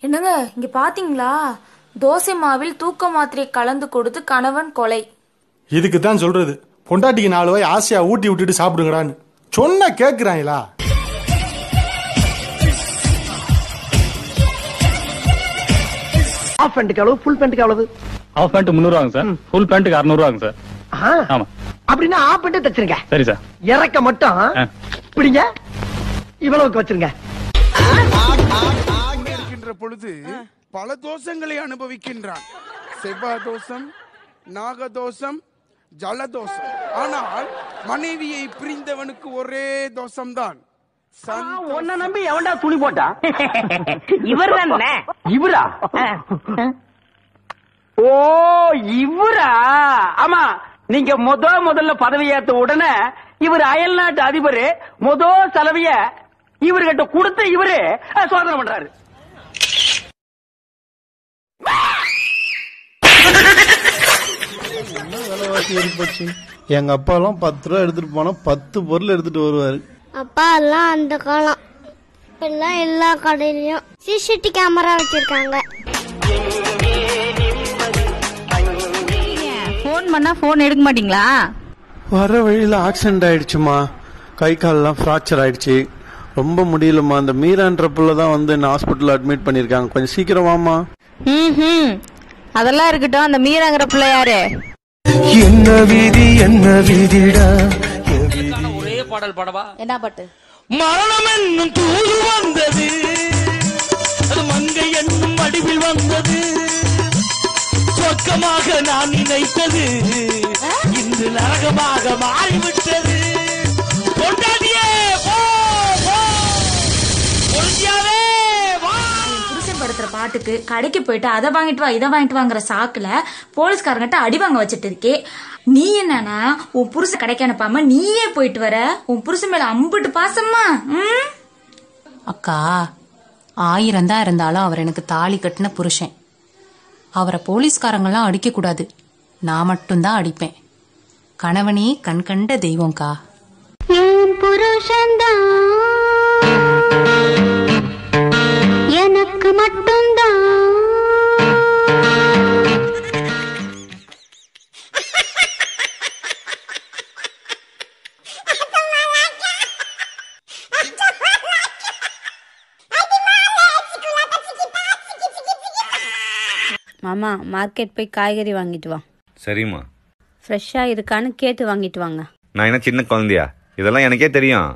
என்னங்க இங்க பாத்தீங்களா தோசை மாவில் தூக்க மாத்திரை கலந்து கொடுத்து கணவன் கொலை இதுக்கு தான் சொல்றது பொண்டாட்டிக்கு நாலு வாய் ஆசையா ஊட்டி விட்டுட்டு சாப்பிடுங்கடான்னு சொன்ன கேக்குறாங்களா ஆஃப் பேண்ட்டுக்கு எவ்வளவு ஃபுல் பேண்ட்டுக்கு எவ்வளவு ஹாஃப் பேண்ட் முந்நூறுவாங்க சார் ஃபுல் பேண்ட்டுக்கு அறுநூறுவாங்க சார் ஆஹா. ஆமா அப்படின்னா ஆஃப் பேண்ட்டே தச்சிருங்க சரி சார் இறக்க மட்டும் ஆ. பிடிங்க இவ்வளவுக்கு வச்சிருங்க இருக்கின்ற பொழுது பல தோஷங்களை அனுபவிக்கின்றான் செவ்வாய் தோஷம் நாகதோஷம் ஜலதோஷம் ஆனால் மனைவியை பிரிந்தவனுக்கு ஒரே தோஷம்தான் சந்தோஷம். உன்னை நம்பி எவன்டா துணி போட்டா இவர் தானே இவரா ஓ இவரா ஆமா நீங்க முத முதல்ல பதவி ஏத்த உடனே இவர் அயல் நாட்டு அதிபர் முத செலவிய இவர்கிட்ட கொடுத்த இவரு அஹ், சோதனை பண்றாரு விலைவாசி ஏறி போச்சு எங்க அப்பா எல்லாம் பத்து ரூபா எடுத்துட்டு போனா பத்து பொருள் எடுத்துட்டு வருவாரு அப்பா எல்லாம் அந்த காலம் எல்லாம் எல்லா கடையிலயும் சிசிடி கேமரா வச்சிருக்காங்க ஃபோன் பண்ணா ஃபோன் எடுக்க மாட்டீங்களா வர வழியில ஆக்சிடென்ட் ஆயிடுச்சுமா கை கால்லாம் ஃப்ராக்சர் ஆயிடுச்சு ரொம்ப முடியலம்மா அந்த மீரான்ற புள்ள தான் வந்து என்ன ஹாஸ்பிட்டல் அட்மிட் பண்ணிருக்காங்க கொஞ்சம் சீக்கிரம் வாமா ம் அதெல்லாம் இருக்கட்டும் அந்த மீராங்கிற பிள்ளை யாரு என்ன வீதி என்ன வீதிடா ஒரே பாடல் பாடவா என்ன பாட்டு மரணம் என்னும் தூது வந்தது அது மங்கை என்னும் வடிவில் வந்தது சொர்க்கமாக நான் நினைத்தது இன்று நரகமாக மாறிவிட்டது கொண்டாடியே போ போ பொருந்தியாவே வா புருஷன் படுத்துற பாட்டுக்கு கடைக்கு போயிட்டு அதை வாங்கிட்டு வா இதை வாங்கிட்டு வாங்குற சாக்குல போலீஸ்காரங்கிட்ட அடி வாங்க வச்சுட்டு இருக்கே நீ என்னன்னா உன் புருஷன் கடைக்கு அனுப்பாம நீயே போயிட்டு வர உன் புருஷன் மேல அம்புட்டு பாசமா ம் அக்கா ஆயிரம் தான் இருந்தாலும் அவர் எனக்கு தாலி கட்டின புருஷன் அவரை போலீஸ்காரங்கெல்லாம் அடிக்கக்கூடாது நான் மட்டும்தான் அடிப்பேன் கணவனே கண் கண்ட தெய்வம்க்கா என் புருஷன்தான் எனக்கு மட்டும்தான் மாமா மார்க்கெட் போய் காய்கறி வாங்கிட்டு வா சரிம்மா ஃப்ரெஷ்ஷா இருக்கான்னு கேட்டு வாங்கிட்டு வாங்க நான் என்ன சின்ன குழந்தையா இதெல்லாம் எனக்கே தெரியும்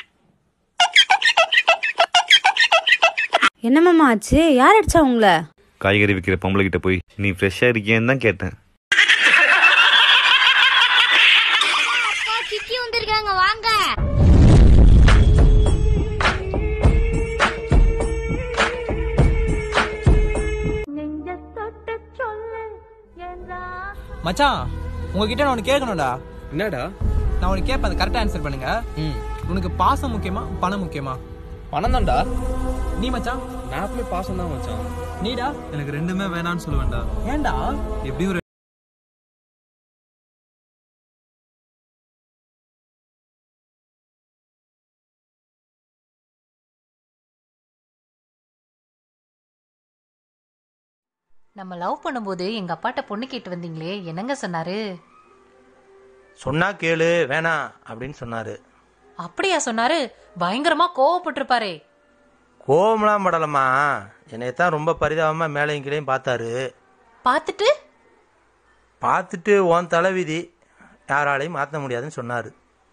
என்ன மாமா ஆச்சு யார் அடிச்சா உங்களை காய்கறி விற்கிற பொம்பளை கிட்ட போய் நீ ஃப்ரெஷ்ஷாக இருக்கியேன்னு தான் கேட்டேன் சிக்கி வந்திருக்காங்க வாங்க மச்சான் உங்ககிட்ட நான் ஒன்னு கேட்கணும்டா என்னடா நான் உனக்கு கேட்பேன் அதை கரெக்டா ஆன்சர் பண்ணுங்க உனக்கு பாசம் முக்கியமா பணம் முக்கியமா பணம் தான்டா நீ மச்சான் நான் எப்பவுமே பாசம் தான் மச்சான் நீடா எனக்கு ரெண்டுமே வேணாம்னு சொல்லுவேன்டா ஏன்டா எப்படி ஒரு நம்ம லவ் பண்ணும்போது எங்க அப்பாட்ட பொண்ணு கேட்டு வந்தீங்களே என்னங்க சொன்னாரு சொன்னா கேளு வேணாம் அப்படின்னு சொன்னாரு அப்படியா சொன்னாரு பயங்கரமா கோவப்பட்டிருப்பாரே கோவம்லாம் படலம்மா என்னை தான் ரொம்ப பரிதாபமா மேலையும் கீழையும் பார்த்தாரு பார்த்துட்டு பார்த்துட்டு உன் தலைவிதி யாராலையும் மாற்ற முடியாதுன்னு சொன்னாரு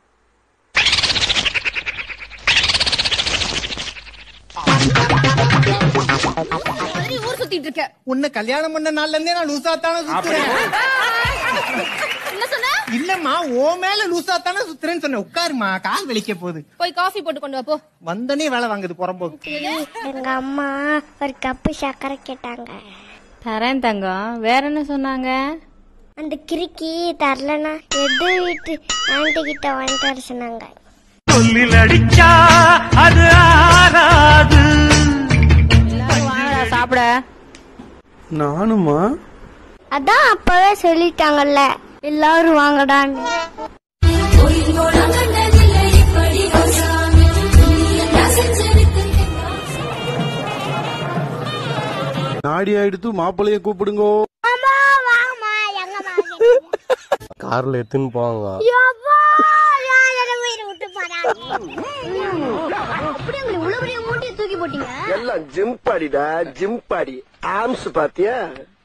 ஊர் சுத்திட்டு இருக்க உன்னை கல்யாணம் பண்ண நாள்ல இருந்தே நான் லூசா தானே சுத்துறேன் என்ன சொன்ன இல்லம்மா ஓ மேல லூசா தானே சுத்துறேன்னு சொன்னேன் உட்காருமா கால் வலிக்க போகுது போய் காஃபி போட்டு கொண்டு வா போ வந்தனே வேலை வாங்குது புறம்போக்கு எங்க அம்மா ஒரு கப்பு சக்கரை கேட்டாங்க தரேன் தங்கம் வேற என்ன சொன்னாங்க அந்த கிறுக்கி தரலனா எது வீட்டு ஆண்டி கிட்ட வாங்கிட்டு வர சொன்னாங்க சொல்லில் அடிச்சா அது ஆறாது எல்லாரும் வாங்கடா சாப்பிட நானுமா அதான் அப்பவே சொல்லிட்டாங்கல்ல எல்லாரும் வாங்கடான்னு நாடி ஆயிடுத்து மாப்பிள்ளைய கூப்பிடுங்கோ கார்ல எடுத்துன்னு போவாங்க தூக்கி போட்டீங்க எல்லாம் ஜிம் பாடிடா ஜிம் பாடி ஆம்ஸ் பாத்தியா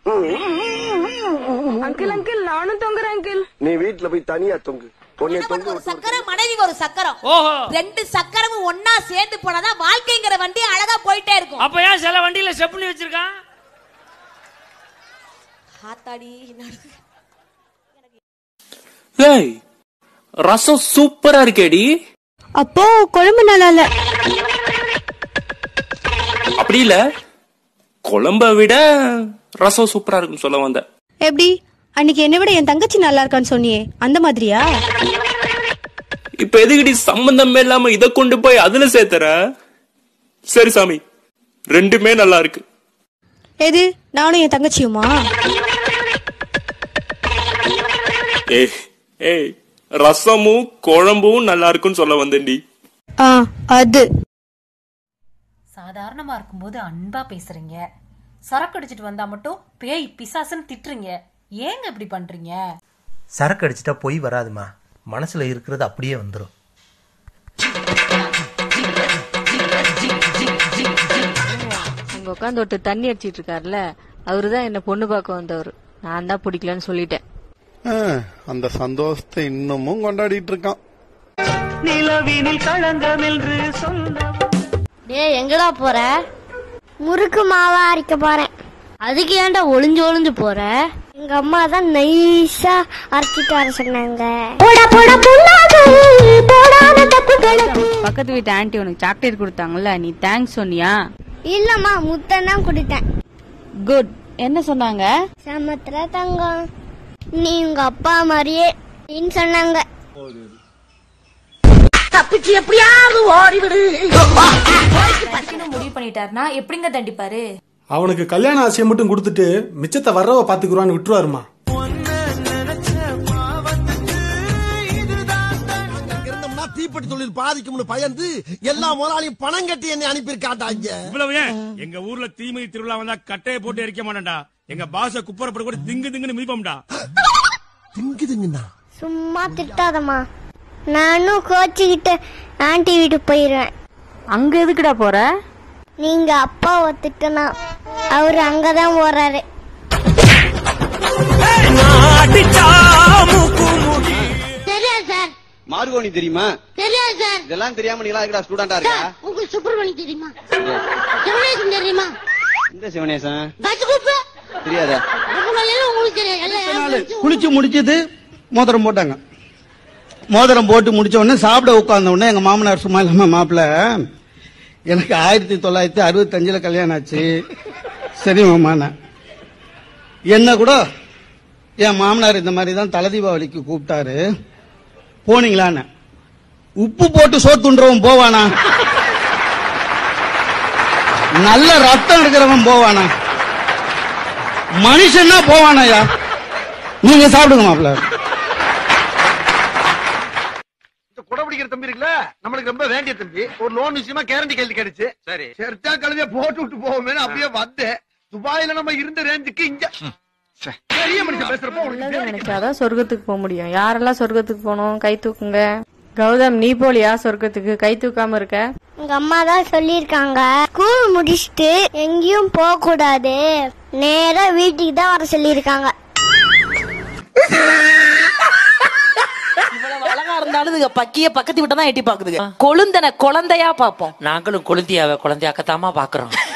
அங்கிள் அங்கிள் நானும் தொங்குறேன் அங்கிள் நீ வீட்டுல போய் தனியா தொங்கு உன்னை தொங்கு விட்டு சக்கரம் மனைவிக்கு ஒரு சக்கரம் ரெண்டு சக்கரமும் ஒன்னா சேர்ந்து போனாதான் வாழ்க்கைங்கிற வண்டி அழகா போயிட்டே இருக்கும் அப்ப ஏன் சில வண்டியில ஸ்டெப் பண்ணி வச்சிருக்கான் ஆத்தாடி ஏய் ரசம் சூப்பரா இருக்கேடி அப்போ குழம்பு நல்லா இல்ல அப்படி இல்ல குழம்ப விட ரசம் சூப்பரா இருக்குன்னு சொல்ல வந்த எப்படி அன்னைக்கு என்னை விட என் தங்கச்சி நல்லா இருக்கான்னு சொன்னியே அந்த மாதிரியா இப்ப எதுக்குடி சம்பந்தமே இல்லாம இத கொண்டு போய் அதுல சேர்த்துற சரி சாமி ரெண்டுமே நல்லா இருக்கு எது நானும் என் தங்கச்சியுமா ஏய் ஏய் ரசமும் குழம்பும் நல்லா இருக்குன்னு சொல்ல வந்தேன்டி ஆ அது சாதாரணமா இருக்கும்போது அன்பா பேசுறீங்க சரக்கு அடிச்சிட்டு வந்தா மட்டும் பேய் பிசாசுன்னு திட்டுறீங்க ஏங்க இப்படி பண்றீங்க சரக்கு அடிச்சிட்டா பொய் வராதுமா மனசுல இருக்கிறது அப்படியே வந்துடும் அங்க உட்காந்து ஒருத்தர் தண்ணி அடிச்சிட்டு இருக்காருல்ல அவருதான் என்ன பொண்ணு பார்க்க வந்தவர் நான் தான் பிடிக்கலன்னு சொல்லிட்டேன் ஆ, அந்த சந்தோஷத்தை இன்னமும் கொண்டாடிட்டு இருக்கான் நிலவினில் களங்கம் என்று சொன்ன டேய் எங்கடா போற முறுக்கு மாவா அரைக்க போறேன் அதுக்கு ஏன்டா ஒளிஞ்சு ஒளிஞ்சு போற எங்க அம்மா தான் நைஸா அரைச்சிட்டு வர சொன்னாங்க போடா போடா பொண்ணாது போடாத தப்புகளுக்கு பக்கத்து வீட்டு ஆன்ட்டி உனக்கு சாக்லேட் கொடுத்தாங்கல்ல நீ தேங்க்ஸ் சொன்னியா இல்லம்மா முத்தம் தான் கொடுத்தேன் குட் என்ன சொன்னாங்க சமத்துல தங்கம் நீ உங்க அப்பா மாதிரியே அப்படின்னு சொன்னாங்க தப்பிச்சு எப்படியாவது ஓடிவிடு முடிவு பண்ணிட்டாருன்னா எப்படிங்க தண்டிப்பாரு அவனுக்கு கல்யாண ஆசையை மட்டும் கொடுத்துட்டு மிச்சத்தை வர்றவ பாத்துக்குறான்னு விட்டுருவாருமா இருந்தோம்னா தீப்பெட்டி தொழில் பாதிக்கும்னு பயந்து எல்லா முதலாளியும் பணம் கட்டி என்னை அனுப்பியிருக்காட்டாங்க இவ்வளவு ஏன் எங்க ஊர்ல தீமிதி திருவிழா வந்தா கட்டையை போட்டு எரிக்க மாட்டேன்டா எங்க பாச குப்பரப்பட கூட திங்கு திங்குன்னு மிதிப்போம்டா திங்கு திங்குண்ணா சும்மா திட்டாதம்மா நானும் கோச்சிக்கிட்டு ஆண்டி வீட்டுக்கு போயிருவேன் அங்க எதுக்குடா போற நீங்க அப்பாவை திட்டணும் அவரு அங்கதான் போறாரு தெரியாது சார் மார்கோனி தெரியுமா தெரியாது சார் இதெல்லாம் தெரியாம நீ எல்லாம் ஸ்டூடெண்டா இருக்கா உங்களுக்கு சுப்பிரமணி தெரியுமா சிவனேசன் தெரியுமா இந்த சிவனேசன் பஸ் குப்பு தெரியாதா ரொம்ப நாளையில உங்களுக்கு தெரியும் எல்லாம் யாரும் தெரியும். குளிச்சு முடிச்சது மோதிரம் போட்டாங்க மோதிரம் போட்டு முடிச்ச உடனே சாப்பிட உட்கார்ந்த உடனே எங்க மாமனார் சும்மா இல்லாம மாப்பிள்ள எனக்கு ஆயிரத்தி தொள்ளாயிரத்தி அறுபத்தஞ்சுல கல்யாணம் ஆச்சு சரி மாமான என்ன கூட என் மாமனார் இந்த மாதிரி தான் தலை தீபாவளிக்கு கூப்பிட்டாரு போனீங்களான்னு உப்பு போட்டு சோத்துன்றவன் போவானா நல்ல ரத்தம் இருக்கிறவன் போவானா மனுஷன்னா போவானாயா நீங்க சாப்பிடுங்க மாப்பிள்ள குடை பிடிக்கிற தம்பி இருக்குல்ல நம்மளுக்கு ரொம்ப வேண்டிய தம்பி ஒரு லோன் விஷயமா கேரண்டி கையில் கிடைச்சு சரி சரித்தா கழுவிய போட்டு விட்டு போவோமேனு அப்படியே வந்தேன் துபாயில நம்ம இருந்த ரேஞ்சுக்கு இங்க பெரிய மனுஷன் பேசுறப்போ உனக்கு நல்லது நினைச்சாதான் சொர்க்கத்துக்கு போக முடியும் யாரெல்லாம் சொர்க்கத்துக்கு போகணும் கை தூக்குங்க கௌதம் நீ போலியா சொர்க்கத்துக்கு கை தூக்காம இருக்க உங்க அம்மா தான் சொல்லிருக்காங்க ஸ்கூல் முடிச்சுட்டு எங்கேயும் போக கூடாது நேரா வீட்டுக்கு தான் வர சொல்லியிருக்காங்க இவ்வளவு அழகா இருந்தாலும் இதுங்க பக்கிய பக்கத்து விட்டு தான் எட்டி பாக்குதுங்க கொழுந்தன குழந்தையா பாப்போம் நாங்களும் குழந்தையாவ குழந்தையாக்கத்தாமா பாக்குறோம்